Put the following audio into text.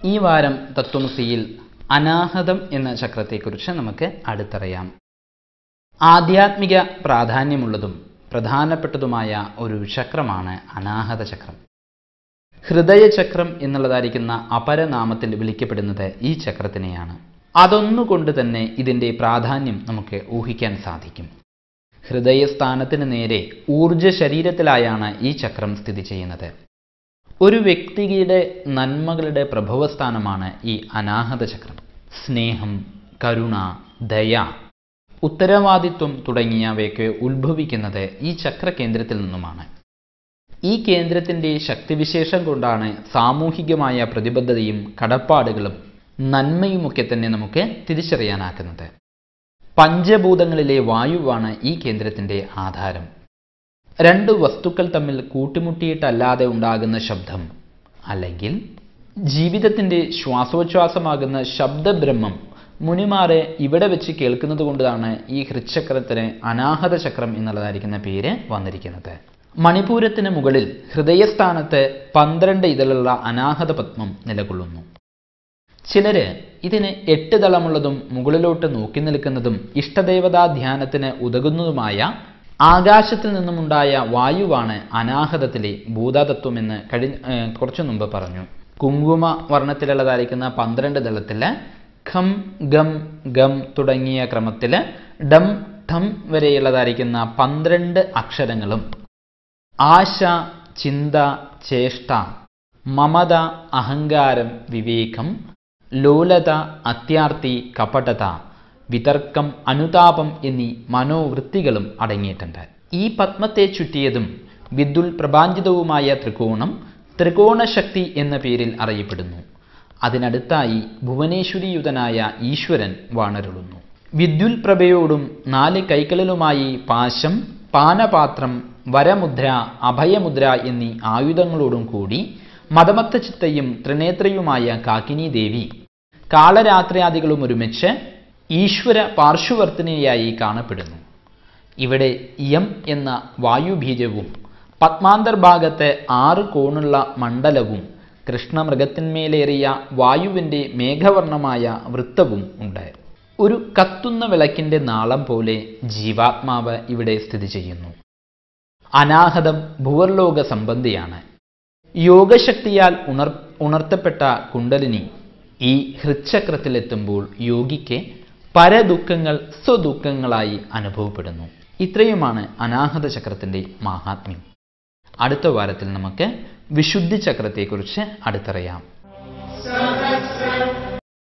ഈ വാരം തത്വമസിയിൽ അനാഹതം എന്ന ചക്രത്തെക്കുറിച്ച് നമുക്ക് അടുത്തറിയാം ആധ്യാത്മിക പ്രാധാന്യമുള്ളതും പ്രധാനപ്പെട്ടതുമായ ഒരു ചക്രമാണ് അനാഹത ചക്രം ഹൃദയചക്രം എന്നുള്ളതായിരിക്കുന്ന അപരനാമത്തിൽ വിളിക്കപ്പെടുന്നത് ഈ ചക്രത്തിനെയാണ് അതൊന്നുകൊണ്ട് തന്നെ ഇതിൻ്റെ പ്രാധാന്യം നമുക്ക് ഊഹിക്കാൻ സാധിക്കും ഹൃദയസ്ഥാനത്തിന് നേരെ ഊർജ ശരീരത്തിലായാണ് ഈ ചക്രം സ്ഥിതി ചെയ്യുന്നത് ഒരു വ്യക്തിയുടെ നന്മകളുടെ പ്രഭവസ്ഥാനമാണ് ഈ അനാഹത ചക്രം സ്നേഹം കരുണ ദയ ഉത്തരവാദിത്വം തുടങ്ങിയവയൊക്കെ ഉത്ഭവിക്കുന്നത് ഈ ചക്രകേന്ദ്രത്തിൽ നിന്നുമാണ് ഈ കേന്ദ്രത്തിൻ്റെ ശക്തിവിശേഷം കൊണ്ടാണ് സാമൂഹികമായ പ്രതിബദ്ധതയും കടപ്പാടുകളും നന്മയുമൊക്കെ തന്നെ നമുക്ക് തിരിച്ചറിയാനാക്കുന്നത് പഞ്ചഭൂതങ്ങളിലെ വായുവാണ് ഈ കേന്ദ്രത്തിൻ്റെ ആധാരം രണ്ട് വസ്തുക്കൾ തമ്മിൽ കൂട്ടിമുട്ടിയിട്ടല്ലാതെ ഉണ്ടാകുന്ന ശബ്ദം അല്ലെങ്കിൽ ജീവിതത്തിൻ്റെ ശ്വാസോച്ഛ്വാസമാകുന്ന ശബ്ദബ്രഹ്മം മുനിമാരെ ഇവിടെ വെച്ച് കേൾക്കുന്നത് കൊണ്ടാണ് ഈ ഹൃച്ചക്രത്തിന് അനാഹത ചക്രം എന്നുള്ളതായിരിക്കുന്ന പേര് വന്നിരിക്കുന്നത് മണിപൂരത്തിന് മുകളിൽ ഹൃദയസ്ഥാനത്ത് പന്ത്രണ്ട് ഇതളുള്ള അനാഹത പത്മം നിലകൊള്ളുന്നു ചിലര് ഇതിന് എട്ട് ദളമുള്ളതും മുകളിലോട്ട് നോക്കി നിൽക്കുന്നതും ഇഷ്ടദേവതാ ധ്യാനത്തിന് ഉതകുന്നതുമായ ആകാശത്തിൽ നിന്നുമുണ്ടായ വായുവാണ് അനാഹതത്തിലെ ഭൂതാതത്വമെന്ന് കഴി ഏഹ് കുറച്ചു മുമ്പ് പറഞ്ഞു കുങ്കുമ വർണ്ണത്തിലുള്ളതായിരിക്കുന്ന പന്ത്രണ്ട് ദളത്തില് ഖം ഗം ഗം തുടങ്ങിയ ക്രമത്തില് ഡം ഠം വരെയുള്ളതായിരിക്കുന്ന പന്ത്രണ്ട് അക്ഷരങ്ങളും ആശ ചിന്ത ചേഷ്ട മമത അഹങ്കാരം വിവേകം ലോലത അത്യാർത്തി കപടത വിതർക്കം അനുതാപം എന്നീ മനോവൃത്തികളും അടങ്ങിയിട്ടുണ്ട് ഈ പത്മത്തെ ചുറ്റിയതും വിദ്യുൽ പ്രഭാഞ്ചിതവുമായ ത്രികോണം ത്രികോണശക്തി എന്ന പേരിൽ അറിയപ്പെടുന്നു അതിനടുത്തായി ഭുവനേശ്വരിയുതനായ ഈശ്വരൻ വാണരുളുന്നു വിദ്യുൽ പ്രഭയോടും നാല് കൈകളിലുമായി പാശം പാനപാത്രം വരമുദ്ര അഭയമുദ്ര എന്നീ ആയുധങ്ങളോടും കൂടി മതമത്ത ചിത്തയും ത്രിനേത്രയുമായ കാക്കിനി ദേവി കാളരാത്രിയാദികളും ഒരുമിച്ച് ഈശ്വര പാർശ്വവർത്തിനിയായി കാണപ്പെടുന്നു ഇവിടെ യം എന്ന വായുബീജവും പത്മാന്തർഭാഗത്ത് ആറ് കോണുള്ള മണ്ഡലവും കൃഷ്ണമൃഗത്തിന്മേലേറിയ വായുവിൻ്റെ മേഘവർണ്ണമായ വൃത്തവും ഉണ്ട് ഒരു കത്തുന്ന വിളക്കിൻ്റെ നാളം പോലെ ജീവാത്മാവ് ഇവിടെ സ്ഥിതി ചെയ്യുന്നു അനാഹതം ഭുവർലോക സംബന്ധിയാണ് യോഗശക്തിയാൽ ഉണർ ഉണർത്തപ്പെട്ട കുണ്ടലിനി ഈ ഹൃച്ചക്രത്തിലെത്തുമ്പോൾ യോഗിക്ക് പരദുഃഖങ്ങൾ സ്വദുഃഖങ്ങളായി അനുഭവപ്പെടുന്നു ഇത്രയുമാണ് അനാഹത ചക്രത്തിൻ്റെ മാഹാത്മ്യം അടുത്ത വാരത്തിൽ നമുക്ക് വിശുദ്ധി ചക്രത്തെക്കുറിച്ച് അടുത്തറിയാം